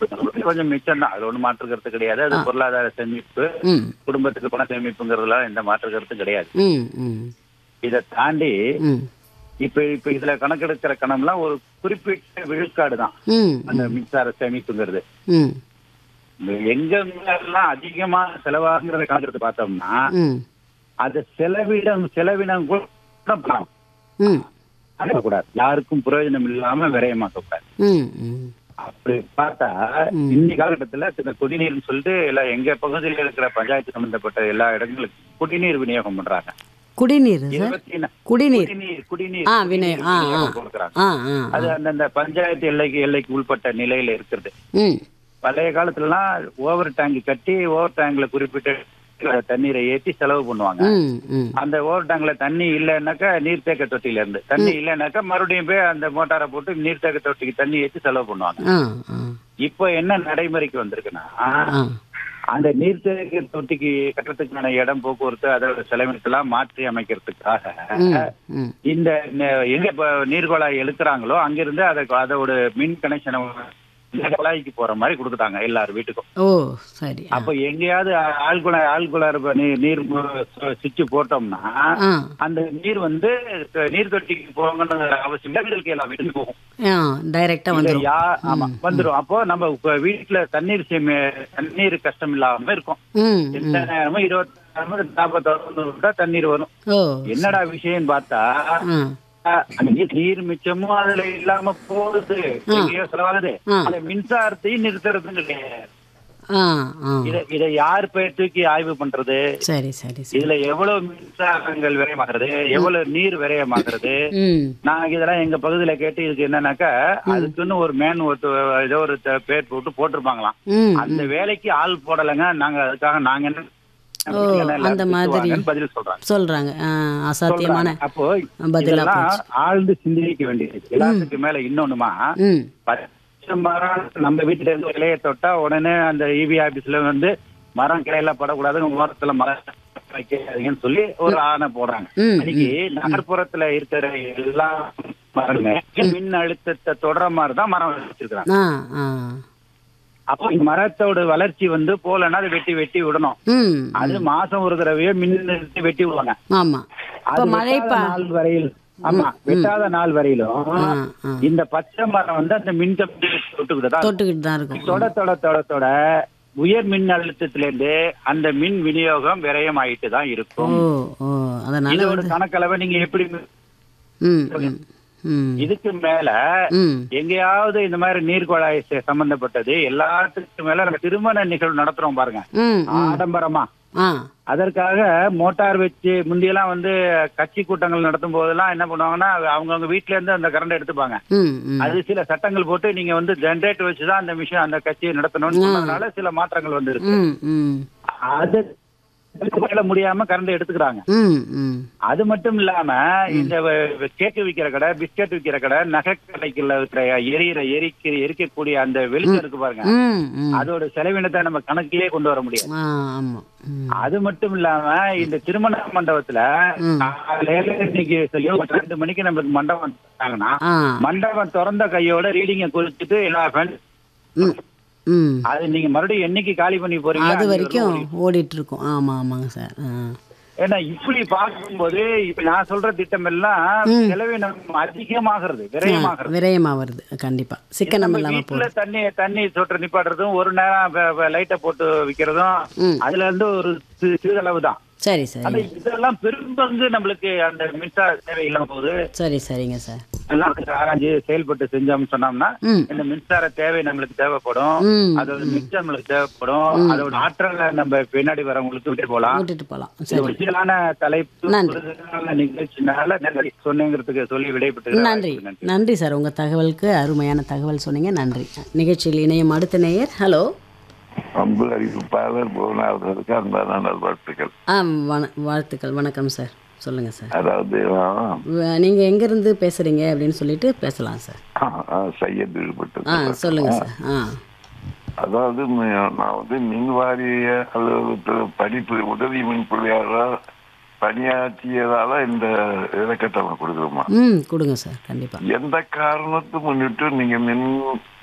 கொஞ்சம் மிச்சம் தான் அது ஒன்றும் மாற்று கருத்து கிடையாது அது பொருளாதார சேமிப்பு ம் குடும்பத்துக்கு பண சேமிப்புங்கிறதுலாம் எந்த மாற்று கருத்து கிடையாது ம் ம் இதை தாண்டி ம் இப்ப இப்ப இதுல கணக்கெடுக்கிற கணம்லாம் ஒரு குறிப்பிட்ட விழுக்காடு தான் ம் அந்த மின்சார சேமிப்புங்கிறது ம் இந்த எங்க எல்லாம் அதிகமா செலவாகுங்கிறத கணக்கெடுத்து பார்த்தோம்னா ம் அது செலவிடம் செலவினம் கூட பணம் ம் கூடாது யாருக்கும் பிரயோஜனம் இல்லாம விரயமாக்க கூடாது ம் ம் அப்படி பார்த்தா இன்னி காலகட்டத்துல இந்த குடிநீர்னு சொல்லிட்டு எல்லா எங்க பகுதியில் இருக்கிற பஞ்சாயத்து சம்பந்தப்பட்ட எல்லா இடங்களுக்கும் குடிநீர் விநியோகம் பண்றாங்க குடிநீர் சார் இருபத்தி நா- குடிநீர் குடிநீர் குடிநீர் ஆ வினய் ஆ ஆ விநியோகம் கொடுக்கறாங்க. ஆ ஆ அது அந்தந்த பஞ்சாயத்து எல்லைக்கு எல்லைக்கு உள்பட்ட நிலையில இருக்கிறது ம் பழைய காலத்துலலாம் ஓவர் டேங்க் கட்டி ஓவர் டேங்க்ல குறிப்பிட்ட தண்ணீரை ஏற்றி செலவு பண்ணுவாங்க ம் ம் அந்த ஓவர் டேங்க்ல தண்ணி இல்லைன்னாக்கா நீர்த்தேக்க தொட்டியில இருந்து தண்ணி இல்லைன்னாக்கா மறுபடியும் போய் அந்த மோட்டாரை போட்டு நீர்த்தேக்க தொட்டிக்கு தண்ணி ஏற்றி செலவு பண்ணுவாங்க ஆ ஆ இப்போ என்ன நடைமுறைக்கு வந்திருக்குன்னா ஆ அந்த நீர்த்தேக்க தொட்டிக்கு கட்டுறதுக்கான இடம் போக்குவரத்து அதோட செலவினத்தெல்லாம் மாற்றி அமைக்கிறதுக்காக ம் ம் இந்த ந- எங்க இப்ப நீர்குழாய் எழுக்குறாங்களோ அங்கிருந்து அதை அதோட மின் கனெக்ஷனை இந்த குழாய்க்கு போற மாதிரி கொடுத்துட்டாங்க எல்லார் வீட்டுக்கும் ஓ சரி ஆ அப்ப எங்கேயாவது ஆழ்குழா ஆழ்குழார் நீர் நீர் சுவிட்ச் போட்டோம்னா ஆ அந்த நீர் வந்து நீர் தொட்டிக்கு போகணும்னு அவசியம் இல்லை வீட்டுக்கு எல்லா வீட்டுக்கு போகும் ஆ டைரெக்டாக இல்ல, வந்துடும் யா ஆமா வந்துரும் அப்போ நம்ம இப்ப வீட்டுல தண்ணீர் சேமி தண்ணீர் கஷ்டம் இல்லாம இருக்கும் ம் எந்த நேரமும் இருபத்தி நேரமும் நாற்பத்தி விட்டா தண்ணீர் வரும் ஓ என்னடா விஷயம் பார்த்தா ஆ அஹ், அந்த நீர் நீர் மிச்சமும் அதுல இல்லாம போகுது எங்கேயோ செலவாகுது ஆ. அந்த மின்சாரத்தையும் நிறுத்துறது கிடையாது ஆ ஆ இத இதை யார் பேர் தூக்கி ஆய்வு பண்றது சரி சரி சரி இதுல எவ்வளவு மின்சாரங்கள் விரயமாகிறது எவ்வளவு நீர் விரயமாகிறது ம் நாங்க இதெல்லாம் எங்க பகுதியில கேட்டு இதுக்கு என்னன்னாக்கா அதுக்குன்னு ஒரு மேன் ஒரு ஏதோ ஒரு த- பேர் போட்டு போட்டிருப்பாங்களாம் ம் அந்த வேலைக்கு ஆள் போடலைங்க நாங்க அதுக்காக நாங்க என்ன ஓ, அந்த மாதிரி. திட்டுவாங்கன்னு பதில் சொல்றாங்க சொல்கிறாங்க ஆ அசாத்தியமான சொல்றாங்க. அப்போ பதிலா இதெல்லாம் போச்சு. ஆழ்ந்து சிந்திக்க வேண்டியது எல்லாத்துக்கு மேல இன்னொன்னுமா ம் பச்சை மரம் நம்ம வீட்டுல இருந்து ஒரு இலைய தொட்டா உடனே அந்த இபி ஆபீஸ்ல வந்து மரம் கிளையில படக்கூடாது மரத்துல மரம் வைக்காதீங்கன்னு சொல்லி ஒரு ஆணை போடுறாங்க ம், இன்னைக்கு நகர்ப்புறத்துல இருக்கிற எல்லா மரமே மின் அழுத்தத்தை தொடர மாதிரி தான் மரம் வச்சிருக்காங்க ஆ ஆ அப்போ இந்த மரத்தோட வளர்ச்சி வந்து போலன்னா அதை வெட்டி வெட்டி விடணும் ம் அது மாசம் ஒரு தடவையோ மின் நிறுத்தி வெட்டி விடுவாங்க ஆமாம் அது இப்போ மழை வெட்டாத பா நாள் வரையில் ஆமா வெட்டாத நாள் வரையிலும் ஆ ஆ இந்த பச்சை மரம் வந்து அந்த மின் கம்பி தொட்டுக்கிட்டு தான் தொட்டுக்கிட்டு தான் இருக்கும் தொட தொட தொட தொட உயர் மின் அழுத்தத்திலிருந்து அந்த மின் விநியோகம் விரயம் ஆயிட்டு தான் ஓ இருக்கும் ஓ அதனால இதோட கணக்களவை நீங்க எப்படி ம் ம் ம் இதுக்கு மேல ம் எங்கேயாவது இந்த மாதிரி நீர்க்குழாய் ச- சம்பந்தப்பட்டது எல்லாத்துக்கும் மேல நம்ம திருமண நிகழ்வு நடத்துறோம் பாருங்க ம் ம் ஆடம்பரமா ஆ அதற்காக மோட்டார் வச்சு முந்தியெல்லாம் வந்து கட்சி கூட்டங்கள் நடத்தும் போதெல்லாம் என்ன பண்ணுவாங்கன்னா அவங்கவுங்க வீட்ல இருந்து அந்த கரண்ட் எடுத்துப்பாங்க ம் ம் அது சில சட்டங்கள் போட்டு நீங்க வந்து ஜென்ரேட்டர் வச்சுதான் அந்த மிஷின் அந்த கட்சியை நடத்தணும்னு சொன்னதுனால சில மாற்றங்கள் வந்திருக்கு ம் ம் அது மேல முடியாம கரண்ட் எடுத்துக்கிறாங்க ம் ம் அது மட்டும் இல்லாம இந்த வ- கேக்கு விக்கிற கடை பிஸ்கட் விக்கிற கடை நகை கடைக்குள்ள இருக்கிற எரியிற எரிக்க எரிக்கக்கூடிய அந்த வெளிச்சம் இருக்கு பாருங்க ம் ம் அதோட செலவினத்தை நம்ம கணக்கிலே கொண்டு வர முடியாது ஆ ஆமாம் ம் அது மட்டும் இல்லாம இந்த திருமண மண்டபத்துல காலையில இன்னைக்கு ஐயோ, ரெண்டு மணிக்கு நம்மளுக்கு மண்டபம் திறந்தாங்கன்னா, ஆ மண்டபம் திறந்த கையோட ரீடிங்க குறிச்சிட்டு எல்லா friends- ம் ம் அது நீங்க மறுபடியும் என்னைக்கு காலி பண்ணி போறீங்க அது அங்க வரைக்கும் ஒரு- ஓடிட்டு இருக்கும் ஆமாம் ஆமாங்க சார் ஆ ஏன்னா இப்படி பார்க்கும்போது இப்ப நான் சொல்ற திட்டம் எல்லாம் செலவினம் அதிகமாகிறது விரயமாகிறது விரயமாக வருது கண்டிப்பாக சிக்கனம் நம்ம இல்லாமல் வீட்டுல தண்ணி தண்ணி சொட்டு நிப்பாட்டுறதும் ஒரு நேரம் லைட்டை போட்டு விக்கிறதும் ம். அதுல இருந்து ஒரு சி- சிறிதளவு தான் சரி சரி ஆனா இதெல்லாம் பெரும்பங்கு நம்மளுக்கு அந்த மின்சார தேவை இல்லாம போகுது சரி சரிங்க சார் எல்லாம் கொஞ்சம் ஆராய்ஞ்சு செயல்பட்டு செஞ்சோம்னு சொன்னோம்னா ம் இந்த மின்சார தேவை நம்மளுக்கு தேவைப்படும் ம் அதோட மிச்சம் நம்மளுக்கு தேவைப்படும் அதோட ஆற்றலை நம்ம பின்னாடி வரவங்களுக்கு விட்டு போலாம் விட்டுட்டு போகலாம் இது சரி ஒரு சீரான தலைப்பு நன்றி. ஒரு நிகழ்ச்சினால நன்றி சொன்னேங்கிறதுக்கு சொல்லி விடைபெற்று நன்றி நன்றி சார் உங்கள் தகவலுக்கு அருமையான தகவல் சொன்னீங்க நன்றி நிகழ்ச்சியில் இணையம் அடுத்த நேயர் ஹலோ அன்பு அறிவிப்பாளர் புவனாவதற்கு அன்பான நல்வாழ்த்துக்கள் ஆ வண வாழ்த்துக்கள் வணக்கம் சார் சொல்லுங்கள் சார் அதாவது வ- நீங்க எங்கேருந்து பேசுறீங்க அப்படின்னு சொல்லிட்டு பேசலாம் சார் சையத் விடுபட்டு ஆ சொல்லுங்க சார் ஆ அதாவது ம- நான் வந்து மின் வாரிய அலுவலகத்தில் படிப்பு உதவி மின் பொறியாளராக பணியாற்றியதால இந்த இலக்கத்தை கொடுக்குறோமா ம் கொடுங்க சார் கண்டிப்பாக எந்த காரணத்தை முன்னிட்டு நீங்க மின்